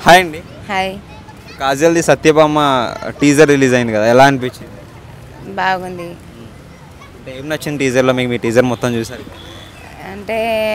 Hi అండి hi కాజల్ది Satyabhama teaser release అయింది కదా ఎలా అనిపించింది బాగుంది అంటే ఏం నచ్చింది టీజర్లో మీకు మీ టీజర్ మొత్తం చూసారు అంటే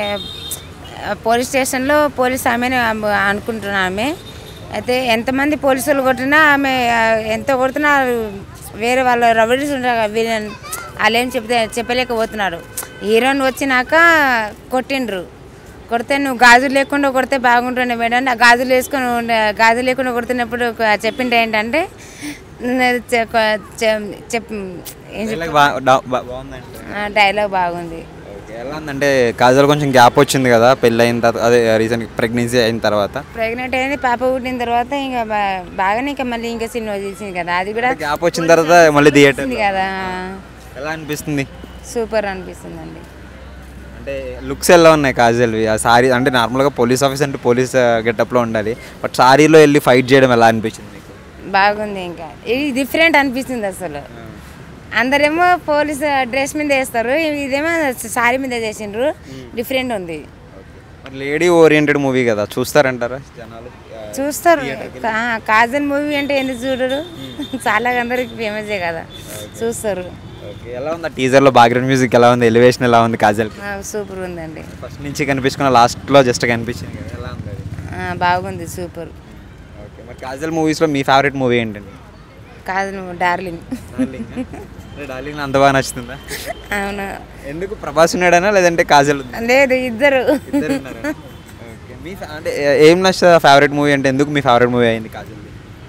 ఆ, పోలీస్ స్టేషన్లో పోలీస్ ఆమెనే అమ్- అనుకుంటున్నా ఆమె అయితే ఎంతమంది పోలీసులు కొట్టినా ఆమె ఆ, ఎంత కొడుతున్నా వేరే వాళ్ళ రౌడీస్ ఉంటారు కదా, వీళ్ళని వాళ్ళు ఏం చెప్తే చెప్పలేకపోతున్నారు హీరోయిన్ వచ్చినాక కొట్టిండ్రు కొడితే నువ్వు గాజులు లేకుండా కొడితే బాగుంటుండే మేడం ఆ గాజులు వేసుకొని ఉండే గాజులు లేకుండా కొడుతున్నప్పుడు ఒక చెప్పింది ఏంటంటే నేను చె- చె- చెప్ ఏం చెప్ డైలాగ్ బా- డా- బా- బాగుందంటే ఆ, డైలాగ్ బాగుంది ఓకే ఎలా ఉందంటే కాజల్ కొంచెం గ్యాప్ వచ్చింది కదా పెళ్ళి అయిన తర్వాత అదే రీసెంట్ ప్రెగ్నెన్సీ అయిన తర్వాత ప్రెగ్నెంట్ అయింది పాప పుట్టిన తర్వాత ఇంకా బా- బాగానే ఇంకా మళ్ళీ ఇంకా సినిమా తీసింది కదా అది కూడా గ్యాప్ వచ్చిన తర్వాత మళ్ళీ థియేటర్ తీసింది కదా ఎలా అనిపిస్తుంది సూపర్ అనిపిస్తుందండి అంటే లుక్స్ ఎలా ఉన్నాయి కాజల్వి ఆ సారీ అంటే నార్మల్గా పోలీస్ ఆఫీస్ అంటే పోలీస్ గెటప్లో ఉండాలి బట్ సారీలో వెళ్ళి ఫైట్ చేయడం ఎలా అనిపించింది మీకు బాగుంది ఇంకా ఇది డిఫరెంట్ అనిపిస్తుంది అసలు అందరేమో పోలీస్ డ్రెస్ మీద వేస్తారు ఇదేమో సారీ మీద చేసిండ్రు డిఫరెంట్ ఉంది మరి లేడీ ఓరియంటెడ్ మూవీ కదా చూస్తారంటారా జనాలు చూస్తారు కా- కాజల్ మూవీ అంటే ఎందుకు చూడరు చాలా అందరికి ఫేమసే కదా చూస్తారు ఓకే ఎలా ఉంది టీజర్లో బ్యాక్గ్రౌండ్ మ్యూజిక్ ఎలా ఉంది ఎలివేషన్ ఎలా ఉంది కాజల్కి ఆ, సూపర్ ఉందండి ఫస్ట్ నుంచి కనిపించుకున్న లాస్ట్లో జస్ట్ కనిపించింది కదా ఎలా ఉంది అది ఆ, బాగుంది సూపర్ ఓకే మరి కాజల్ మూవీస్లో మీ ఫేవరెట్ మూవీ ఏంటండి కాదు నువ్వు డార్లింగ్ డార్లింగ్ అంత బాగా నచ్చుతుందా అవును ఎందుకు ప్రభాస్ ఉన్నాడనా లేదంటే కాజల్ ఉందా? లేదు ఇద్దరు ఇద్దరు ఉన్నారా? ఓకే మీ fa- అంటే ఏ- ఏం నచ్చుతుంది ఫేవరెట్ మూవీ అంటే ఎందుకు మీ ఫేవరెట్ మూవీ అయింది కాజల్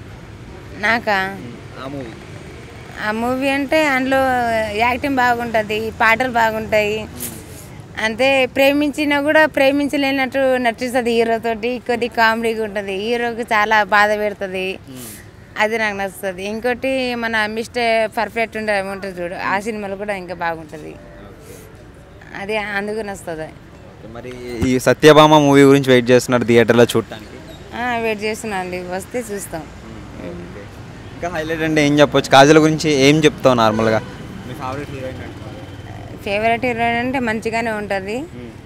నాకా ఆ మూవీ ఆ మూవీ అంటే అందులో యాక్టింగ్ బాగుంటుంది పాటలు బాగుంటాయి అంతే ప్రేమించినా కూడా ప్రేమించలేనట్టు నటిస్తుంది హీరోతోటి కొద్ది కామెడీగా ఉంటుంది హీరోకి చాలా బాధ పెడుతుంది అది నాకు నచ్చుతుంది ఇంకోటి మన మిస్టర్ పర్ఫెక్ట్ ఉండే ఉంటుంది చూడు ఆ సినిమాలో కూడా ఇంకా బాగుంటుంది అది అందుకు నచ్చుతుంది ఓకే, మరి ఈ సత్యభామ మూవీ గురించి వెయిట్ చేస్తున్నారు థియేటర్లో చూడటానికి వెయిట్ చేస్తున్నా అండి వస్తే చూస్తాం ఇంకా హైలైట్ అంటే ఏం చెప్పొచ్చు కాజల్ గురించి ఏం చెప్తావు నార్మల్గా మీ ఫేవరెట్ హీరోయిన్ ఫేవరెట్ హీరోయిన్ అంటే మంచిగానే ఉంటుంది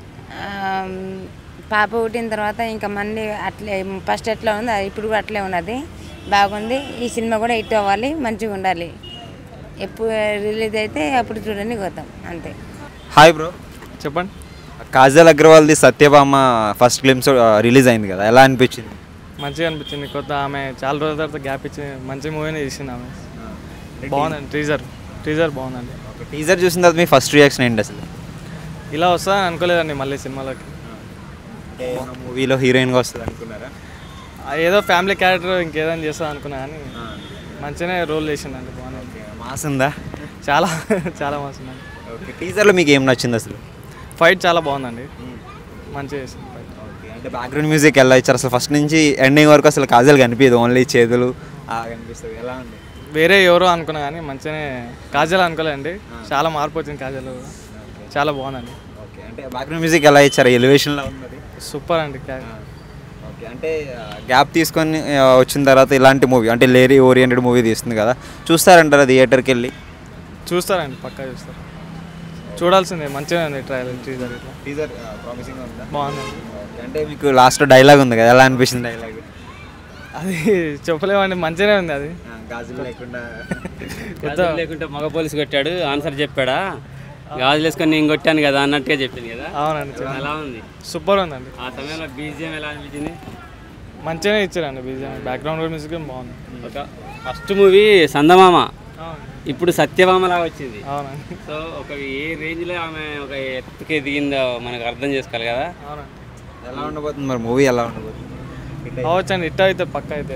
ఆమ్, పాప పుట్టిన తర్వాత ఇంకా మళ్ళీ అట్లే ఫస్ట్ ఎట్లా ఉంది అది ఇప్పుడు కూడా అట్లే ఉన్నది బాగుంది ఈ సినిమా కూడా హిట్ అవ్వాలి మంచిగా ఉండాలి ఎప్పుడు రిలీజ్ అయితే అప్పుడు చూడండి పోతాం అంతే హాయ్ బ్రో చెప్పండి కాజల్ అగ్రవాల్ది సత్యభామ ఫస్ట్ గ్లిమ్స్ రిలీజ్ అయింది కదా ఎలా అనిపించింది మంచిగా అనిపించింది కొత్త ఆమె చాలా రోజుల తర్వాత గ్యాప్ ఇచ్చి మంచి మూవీని తీసింది ఆమె బాగుందండి టీజర్ టీజర్ బాగుందండి టీజర్ చూసిన తర్వాత మీ ఫస్ట్ రియాక్షన్ ఏంటి అసలు ఇలా వస్తా అనుకోలేదండి మళ్ళీ సినిమాలోకి అంటే మూవీలో హీరోయిన్గా వస్తుంది అనుకున్నారా ఆ ఏదో ఫ్యామిలీ క్యారెక్టర్ ఇంకేదైనా చేస్తా అనుకున్నా కానీ మంచిగానే రోల్ చేసిందండి బాగుంది మాస్ ఉందా చాలా చాలా మంచిదండి ఓకే టీజర్లో మీకు ఏం నచ్చింది అసలు ఫైట్ చాలా బాగుందండి మంచిగా చేసింది ఫైట్ ఓకే అంటే బ్యాక్గ్రౌండ్ మ్యూజిక్ ఎలా ఇచ్చారు అసలు ఫస్ట్ నుంచి ఎండింగ్ వరకు అసలు కాజల్ కనిపించదు ఓన్లీ చేతులు ఆ కనిపిస్తుంది ఎలా ఉంది వేరే ఎవరో అనుకున్నా కానీ మంచిగానే కాజల్ అనుకోలేదండి చాలా మార్పు వచ్చింది కాజల్ చాలా బాగుందండి ఓకే అంటే బ్యాక్గ్రౌండ్ మ్యూజిక్ ఎలా ఇచ్చారు ఎలివేషన్లో ఉంది సూపర్ అండి క్యా- ఓకే అంటే గ్యాప్ తీసుకొని ఆ, వచ్చిన తర్వాత ఇలాంటి మూవీ అంటే లేరీ ఓరియంటెడ్ మూవీ తీస్తుంది కదా చూస్తారంటారా థియేటర్కి వెళ్ళి చూస్తారండి పక్కా చూస్తారు చూడాల్సిందే మంచిగా ఉంది ట్రయల్ టీజర్ ఇట్లా టీజర్ ప్రామిసింగ్గా ఉందా బాగుందండి ఓకే అంటే మీకు లాస్ట్ డైలాగ్ ఉంది కదా ఎలా అనిపించింది డైలాగ్ అది చెప్పలేమండి మంచిగానే ఉంది అది గాజులు లేకుండా గాజులు లేకుంటే మగ పోలీసు కొట్టాడు ఆన్సర్ చెప్పాడా గాజులు వేసుకొని నేను కొట్టాను కదా అన్నట్టుగా చెప్పింది కదా అవునండి చెప్పండి. ఎలా ఉంది సూపర్ ఉందండి ఆ సమయంలో బీజిఎం ఎలా అనిపించింది మంచిగానే ఇచ్చారండి బీజం బ్యాక్గ్రౌండ్ మ్యూజిక్ బాగుంది ఒక ఫస్ట్ మూవీ సందమామ అవును ఇప్పుడు సత్యభామలా వచ్చింది అవునండి సో ఒక ఏ రేంజ్లో ఆమె ఒక ఎత్తుకి దిగిందో మనకు అర్థం చేసుకోవాలి కదా అవునండి ఎలా ఉండబోతుంది మరి మూవీ ఎలా ఉండబోతుంది అవచ్చండి ఇట్ట అయితే పక్క అయితే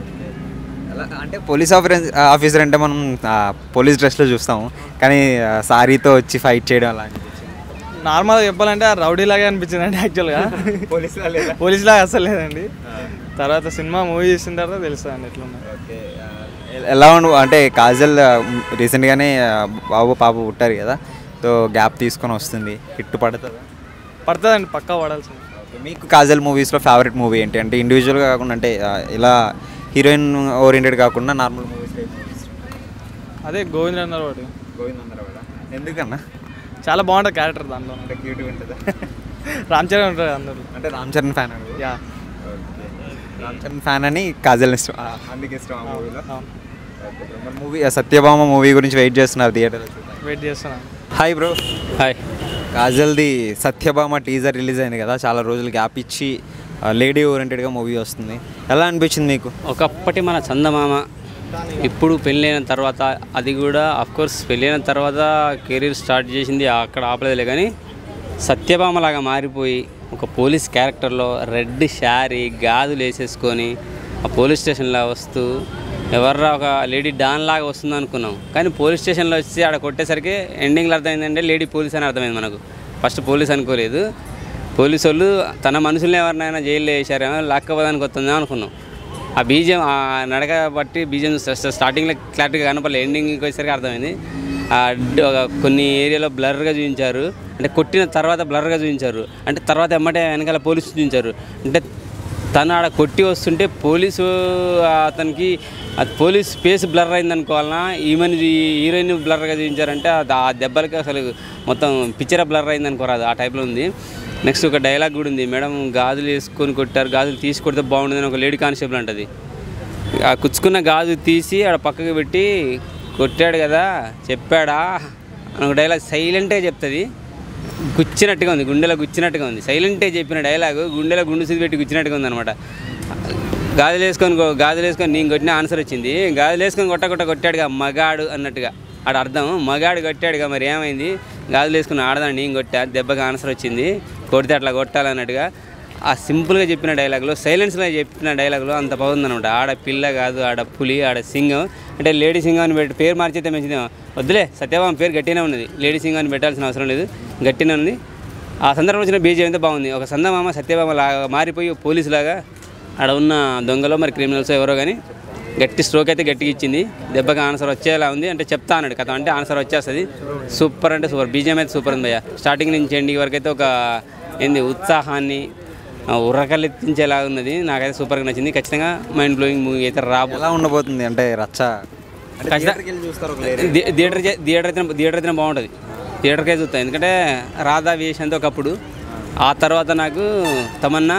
ఎలా అంటే పోలీస్ ఆఫీసర్ ఆఫీసర్ అంటే మనం ఆ, పోలీస్ డ్రెస్లో చూస్తాము కానీ ఆ, సారీతో వచ్చి ఫైట్ చేయడం అలా అనిపించింది నార్మల్గా చెప్పాలంటే ఆ రౌడీ లాగే అనిపించింది అండి యాక్చువల్గా పోలీస్ పోలీస్ లాగా అసలు లేదండి తర్వాత సినిమా మూవీ చూసిన తర్వాత తెలుస్తుంది ఎట్లున్నా ఓకే ఆ, ఎ- ఎలా ఉండు అంటే కాజల్ రీసెంట్గానే బాబు పాప పుట్టారు కదా సో గ్యాప్ తీసుకొని వస్తుంది హిట్ పడుతుందా పడుతుందండి పక్కా పడాల్సింది ఓకే మీకు కాజల్ మూవీస్లో ఫేవరెట్ మూవీ ఏంటి అంటే ఇండివిజువల్గా కాకుండా అంటే ఆ, ఇలా హీరోయిన్ ఓరియంటెడ్ కాకుండా నార్మల్ మూవీస్ అదే గోవింద్ అన్నారు ఒకటి గోవిందందరవాడ ఎందుకన్నా చాలా బాగుంటుంది క్యారెక్టర్ దాంట్లో అంటే క్యూట్గా ఉంటుందా రామ్ చరణ్ ఉంటారు అందరూ అంటే Ram Charan fan yeah Ram Charan fan అని కాజల్ ఇష్టం ఆ, అందుకే ఇష్టం ఆ మూవీలో మరి మూవీ సత్యభామ మూవీ గురించి వెయిట్ చేస్తున్నారు థియేటర్లో వెయిట్ చేస్తున్నాను హాయ్ బ్రో హాయ్ కాజల్ది సత్యభామ టీజర్ రిలీజ్ అయింది కదా చాలా రోజులు గ్యాప్ ఇచ్చి లేడీ ఓరియంటెడ్గా మూవీ వస్తుంది ఎలా అనిపించింది మీకు ఒకప్పటి మన చందమామ ఇప్పుడు పెళ్ళైన తర్వాత అది కూడా కోర్స్ పెళ్ళైన తర్వాత కెరీర్ స్టార్ట్ చేసింది అక్కడ ఆపలేదులే కానీ సత్యభామలాగా మారిపోయి ఒక పోలీస్ క్యారెక్టర్లో రెడ్ శారీ గాజులు వేసేసుకొని ఆ పోలీస్ స్టేషన్లో వస్తూ ఎవర్రా ఒక లేడీ డాన్ లాగా వస్తుంది అనుకున్నాం కానీ పోలీస్ స్టేషన్లో వచ్చి ఆడ కొట్టేసరికి ఎండింగ్లో అర్థమైందంటే లేడీ పోలీస్ అని అర్థమైంది మనకు ఫస్ట్ పోలీస్ అనుకోలేదు పోలీసు వాళ్ళు తన మనుషుల్ని ఎవరినైనా జైల్లో వేసారేమో లాక్కపోదానికి వస్తుందేమో అనుకున్నాం ఆ బీజం ఆ నడక బట్టి బీజం స్టార్టింగ్లో క్లారిటీగా కనపడలేదు ఎండింగ్కి వచ్చేసరికి అర్థమైంది ఆ డ్- ఒక కొన్ని ఏరియాలో బ్లర్గా చూపించారు అంటే కొట్టిన తర్వాత బ్లర్గా చూపించారు అంటే తర్వాత ఎమ్మటే వెనకాల పోలీసు చూపించారు అంటే తను ఆడ కొట్టి వస్తుంటే పోలీసు అతనికి అది పోలీస్ ఫేస్ బ్లర్ అయింది అనుకోవాలన్నా ఈమెన్ హీరోయిన్ బ్లర్గా చూపించారంటే అది ఆ దెబ్బలకి అసలు మొత్తం పిక్చర్ బ్లర్ అయింది అనుకోరాదు ఆ టైప్లో ఉంది నెక్స్ట్ ఒక డైలాగ్ కూడా ఉంది మేడం గాజులు వేసుకొని కొట్టారు గాజులు తీసి కొడితే బాగుంటుందని ఒక లేడీ కానిస్టేబుల్ అంటది ఆ కుచ్చుకున్న గాజు తీసి ఆడ పక్కకు పెట్టి కొట్టాడు కదా చెప్పాడా అని ఒక డైలాగ్ సైలెంట్గా చెప్తుంది గుచ్చినట్టుగా ఉంది గుండెలో గుచ్చినట్టుగా ఉంది సైలెంట్గా చెప్పిన డైలాగ్ గుండెలో గుండు సిద్ధి పెట్టి గుచ్చినట్టుగా ఉంది అనమాట గాజులు వేసుకొని కొ- గాజులు వేసుకొని నేను కొట్టిన ఆన్సర్ వచ్చింది గాజులు వేసుకొని కొట్ట కొట్ట కొట్టాడుగా మగాడు అన్నట్టుగా ఆడ అర్థం మగాడు కొట్టాడుగా మరి ఏమైంది గాజులు వేసుకుని ఆడదాన్ని నేను కొట్టా దెబ్బకి ఆన్సర్ వచ్చింది కొడితే అట్లా కొట్టాలన్నట్టుగా ఆ సింపుల్గా చెప్పిన డైలాగ్లో సైలెన్స్లో చెప్పిన డైలాగ్లో అంత బాగుందనమాట ఆడ పిల్ల కాదు ఆడ పులి ఆడ సింగం అంటే లేడీ సింగం అని పెట్టి పేరు మార్చితే మంచిదేమో వద్దులే సత్యభామ పేరు గట్టినే ఉన్నది లేడీ సింగం అని పెట్టాల్సిన అవసరం లేదు గట్టినే ఉంది ఆ సందర్భంలో వచ్చిన బీజేపీ అయితే బాగుంది ఒక సందమామ సత్యభామ లాగా మారిపోయి పోలీసు లాగా ఆడ ఉన్న దొంగలో మరి క్రిమినల్స్ ఎవరో కానీ గట్టి స్ట్రోక్ అయితే గట్టిగా ఇచ్చింది దెబ్బకి ఆన్సర్ వచ్చేలా ఉంది అంటే చెప్తా అన్నాడు కథ అంటే ఆన్సర్ వచ్చేస్తుంది సూపర్ అంటే సూపర్ బీజేపీ అయితే సూపర్ ఉంది భయ్య స్టార్టింగ్ నుంచి ఎండింగ్ వరకు అయితే ఒక ఏంది ఉత్సాహాన్ని ఆ, ఉర్రకలెత్తించేలా ఉన్నది నాకైతే సూపర్గా నచ్చింది ఖచ్చితంగా మైండ్ బ్లోయింగ్ మూవీ అయితే రాబో ఎలా ఉండబోతుంది అంటే రచ్చ అంటే ఖచ్చితంగా- థియేటర్కి వెళ్ళి చూస్తారు ఒక lady. థి- థియేటర్ చే- థియేటర్ అయితే థియేటర్ అయితే బాగుంటుంది థియేటర్కే చూస్తాను ఎందుకంటే రాధా వేషంతో ఒకప్పుడు ఆ తర్వాత నాకు తమన్నా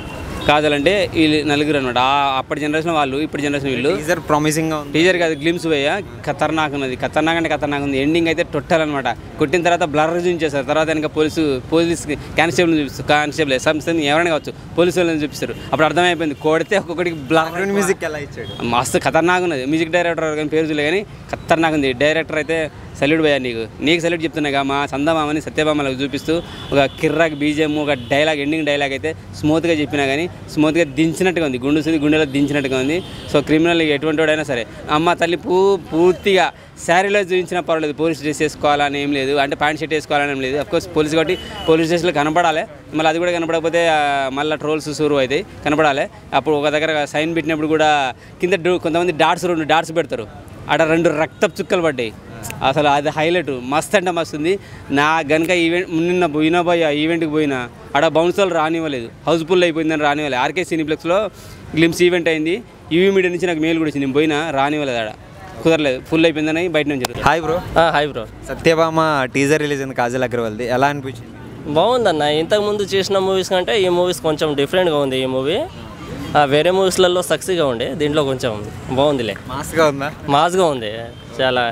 కాజలంటే వీళ్ళు నలుగురు అనమాట అప్పటి జనరేషన్ వాళ్ళు ఇప్పుడు జనరేషన్ వీళ్ళు టీజర్ ప్రామిసింగ్ గా ఉంది టీజర్ కాదు గ్లిమ్స్ పోయా ఖతర్నాక్ ఉన్నది ఖతర్నాక్ అంటే ఖతర్నాక్ ఉంది ఎండింగ్ అయితే టొట్టల్ అనమాట కొట్టిన తర్వాత బ్లర్ చూపించేస్తారు తర్వాత ఇంకా పోలీసు పోలీస్ కానిస్టేబుల్ చూపిస్తారు కానిస్టేబుల్ సంస్థని ఎవరైనా కావచ్చు పోలీసు వాళ్ళని చూపిస్తారు అప్పుడు అర్థమైపోయింది కొడితే ఒక్కొక్కడికి బ్లర్ మ్యూజిక్ ఎలా ఇచ్చాడు మస్తు ఖతర్నాక్ ఉన్నది మ్యూజిక్ డైరెక్టర్ కానీ పేరు చూడలే కానీ ఖతర్నాక్ ఉంది డైరెక్టర్ అయితే సల్యూట్ పోయా నీకు నీకు సల్యూట్ చెప్తున్నాగా మా సందమామని సత్యభామలకు చూపిస్తూ ఒక కిర్రాక్ బీజిఎం ఒక డైలాగ్ ఎండింగ్ డైలాగ్ అయితే స్మూత్గా చెప్పినా కానీ స్మూత్గా దించినట్టుగా ఉంది గుండు సుది గుండెలో దించినట్టుగా ఉంది సో క్రిమినల్ ఎటువంటి వాడైనా సరే అమ్మ తల్లి పూ పూర్తిగా శారీలో చూపించినా పర్వాలేదు పోలీస్ డ్రెస్ వేసుకోవాలని ఏం లేదు అంటే ప్యాంట్ షర్ట్ వేసుకోవాలని ఏం లేదు అఫ్కోర్స్ పోలీస్ కాబట్టి పోలీస్ స్టేషన్లో కనపడాలి మళ్ళీ అది కూడా కనపడకపోతే ఆ, మళ్ళీ ట్రోల్స్ సురు అవుతాయి కనపడాలి అప్పుడు ఒక దగ్గర సైన్ పెట్టినప్పుడు కూడా కింద డు- కొంతమంది డాట్స్ రెండు డాట్స్ పెడతారు ఆడ రెండు రక్తపు చుక్కలు పడ్డాయి అసలు అది హైలైట్ మస్త్ అంటే మస్తు ఉంది నా గనుక ఈవెంట్ నిన్న పోయినా పోయి ఆ ఈవెంట్కి పోయినా ఆడ బౌన్సర్లు రానివ్వలేదు హౌస్ఫుల్ అయిపోయిందని రానివ్వలేదు ఆర్కే సినీప్లెక్స్లో గ్లిమ్స్ ఈవెంట్ అయింది యూవీ మీడియా నుంచి నాకు మెయిల్ కూడా వచ్చింది నేను పోయినా రానివ్వలేదు ఆడ కుదరలేదు ఫుల్ అయిపోయిందని బయట నుంచి జరుగుతుంది hi bro hi bro Satyabhama teaser release అయింది కాజల్ అగర్వాల్ది ఎలా అనిపించింది బాగుందన్న ఇంతకు ముందు చేసిన మూవీస్ కంటే ఈ మూవీస్ కొంచెం డిఫరెంట్గా ఉంది ఈ మూవీ వేరే మూవీస్లలో సక్సీగా ఉండే దీంట్లో కొంచెం బాగుందిలే మాస్గా ఉందా మాస్గా ఉంది చాలా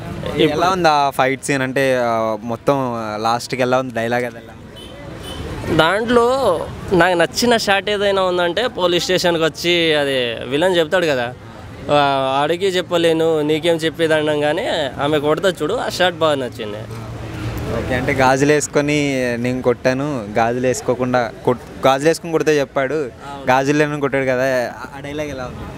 ఎలా ఉంది ఆ ఫైట్ సీన్ అంటే ఆ, మొత్తం లాస్ట్కి ఎలా ఉంది డైలాగ్ అది ఎలా ఉంది? దాంట్లో నాకు నచ్చిన షాట్ ఏదైనా ఉందంటే పోలీస్ స్టేషన్కి వచ్చి అది విలన్ చెప్తాడు కదా ఆ, అడిగి చెప్పలేను నీకేం చెప్పేదన్నాం కానీ ఆమె కొడతా చూడు ఆ షాట్ బాగా నచ్చింది ఓకే అంటే గాజులు వేసుకొని నేను కొట్టాను గాజులు వేసుకోకుండా కొట్ గాజులు వేసుకొని కొడితే చెప్పాడు గాజులు లేని కొట్టాడు కదా ఆ డైలాగ్ ఎలా ఉంది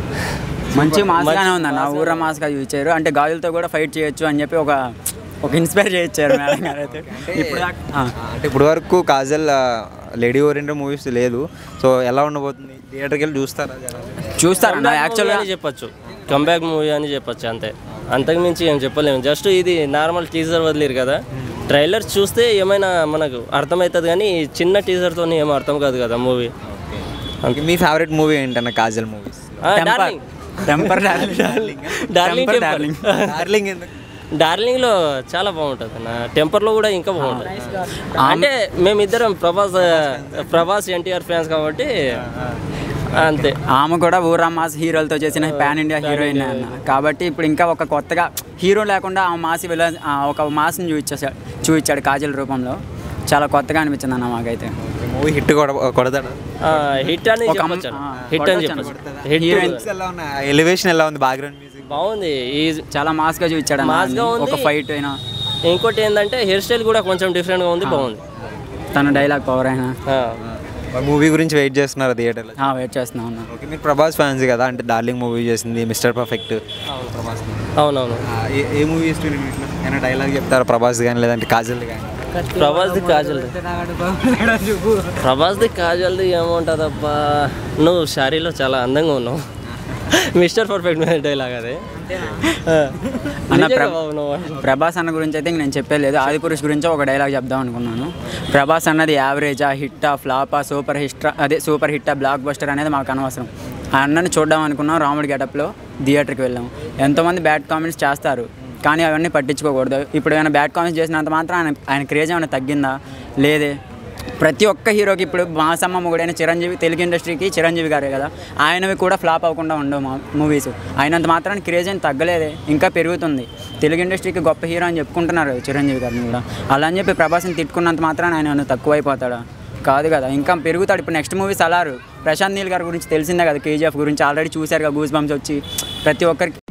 మంచి మాస్గానే ఉందన్న ఊర మాస్గా చూపించారు అంటే గాజులతో కూడా ఫైట్ చేయొచ్చు అని చెప్పి ఒక ఒక ఇన్స్పైర్ చేయించారు మేడం గారు అయితే ఇప్పుడు దాకా- ఆ. అంటే ఇప్పుడు వరకు కాజల్ లేడీ ఓరియంటెడ్ మూవీస్ లేదు సో ఎలా ఉండబోతుంది థియేటర్కి వెళ్ళి చూస్తారా జనాలు? చూస్తారన్న Comeback యాక్చువల్గా movie అని చెప్పొచ్చు కంబ్యాక్ మూవీ అని చెప్పొచ్చు అంతే అంతకు మించి ఏం చెప్పలేము జస్ట్ ఇది నార్మల్ టీజర్ వదిలేరు కదా ట్రైలర్ చూస్తే ఏమైనా మనకు అర్థమవుతుంది కానీ ఈ చిన్న టీజర్తో ఏం అర్థం కాదు కదా మూవీ మీ ఫేవరెట్ మూవీ ఏంటన్న Kajal movies Darling Temper Darling Darling Temper Temper darling. Darling ఎందుకు డార్లింగ్లో చాలా బాగుంటుంది అన్న టెంపర్లో కూడా ఇంకా బాగుంటుంది అంటే మేమిద్దరం ప్రభాస్ ప్రభాస్ ఎన్టీఆర్ ఫ్యాన్స్ కాబట్టి అంతే ఆమె కూడా ఊరా మాస్ హీరోలతో చేసిన పాన్ ఇండియా హీరోయిన్ అన్న కాబట్టి ఇప్పుడు ఇంకా ఒక కొత్తగా హీరో లేకుండా ఆ మాస్ విలన్ ఆ ఒక మాస్ని చూపించాడు చూపించాడు కాజల్ రూపంలో చాలా కొత్తగా అనిపించింది అన్న మాకైతే మూవీ హిట్ కొడ కొడతాడు ఆ, హిట్ అని ఒక అమ్మ- చెప్పొచ్చు ఆ, హిట్ అని కొట్టొచ్చు చెప్పొచ్చు అన్న. హిట్ హీరోయిన్స్ ఎలా ఉన్నాయి ఎలివేషన్ ఎలా ఉంది బ్యాక్గ్రౌండ్ మ్యూజిక్ బాగుంది ఈ చాలా మాస్గా చూపించాడు అన్న మాస్గా అన్ని. ఉంది. ఒక ఫైట్ అయినా ఇంకోటి ఏంటంటే హెయిర్ స్టైల్ కూడా కొంచెం డిఫరెంట్గా ఉంది బాగుంది తన డైలాగ్ పవర్ అయినా ఆ. మూవీ గురించి వెయిట్ చేస్తున్నారు థియేటర్లో వెయిట్ చేస్తున్నాం అన్న ఓకే మీరు ప్రభాస్ ఫ్యాన్స్ కదా అంటే డార్లింగ్ మూవీ చేసింది మిస్టర్ పర్ఫెక్ట్ ప్రభాస్ అవునవును ఏ- ఏ మూవీ ఇష్టం ఇట్లా ఏమైనా డైలాగ్ చెప్తారా ప్రభాస్ కానీ లేదంటే కాజల్ కానీ ప్రభాస్ది కాజల్ది ప్రభాస్ది కాజల్ది ఏముంటుందబ్బా నువ్వు షారీలో చాలా అందంగా ఉన్నావు మిస్టర్ పర్ఫెక్ట్ డైలాగ్ అదే ఆ. అన్న నిజంగా ప్ర- బాబు నువ్వు. ప్రభాస్ అన్న గురించి అయితే ఇంక నేను చెప్పలేదు ఆది పురుష్ గురించి ఒక డైలాగ్ చెప్దాం అనుకున్నాను ప్రభాస్ అన్నది యావరేజా హిట్టా ఫ్లాపా సూపర్ హిస్టా అదే సూపర్ హిట్టా బ్లాక్ బస్టర్ అనేది మాకు అనవసరం ఆ అన్నని చూద్దాం అనుకున్నాం రాముడి గెటప్లో థియేటర్కి వెళ్ళాం ఎంతోమంది బ్యాడ్ కామెంట్స్ చేస్తారు కానీ అవన్నీ పట్టించుకోకూడదు ఇప్పుడు ఏమైనా బ్యాడ్ కామెంట్స్ చేసినంత మాత్రం ఆయన ఆయన క్రేజ్ ఏమైనా తగ్గిందా లేదే ప్రతి ఒక్క హీరోకి ఇప్పుడు మాసమ్మ మొగుడైన చిరంజీవి తెలుగు ఇండస్ట్రీకి చిరంజీవి గారే కదా ఆయనవి కూడా ఫ్లాప్ అవ్వకుండా ఉండవు మా మూవీస్ అయినంత మాత్రాన్ని క్రేజ్ అని తగ్గలేదే ఇంకా పెరుగుతుంది తెలుగు ఇండస్ట్రీకి గొప్ప హీరో అని చెప్పుకుంటున్నారు చిరంజీవి గారిని కూడా అలా అని చెప్పి ప్రభాస్ని తిట్టుకున్నంత మాత్రాన ఆయన ఏమైనా తక్కువైపోతాడా కాదు కదా ఇంకా పెరుగుతాడు ఇప్పుడు నెక్స్ట్ మూవీ సలారు ప్రశాంత్ నీల్ గారి గురించి తెలిసిందే కదా కేజీఎఫ్ గురించి ఆల్రెడీ చూశారు కదా గూస్ బంప్స్ వచ్చి ప్రతి ఒక్కరికి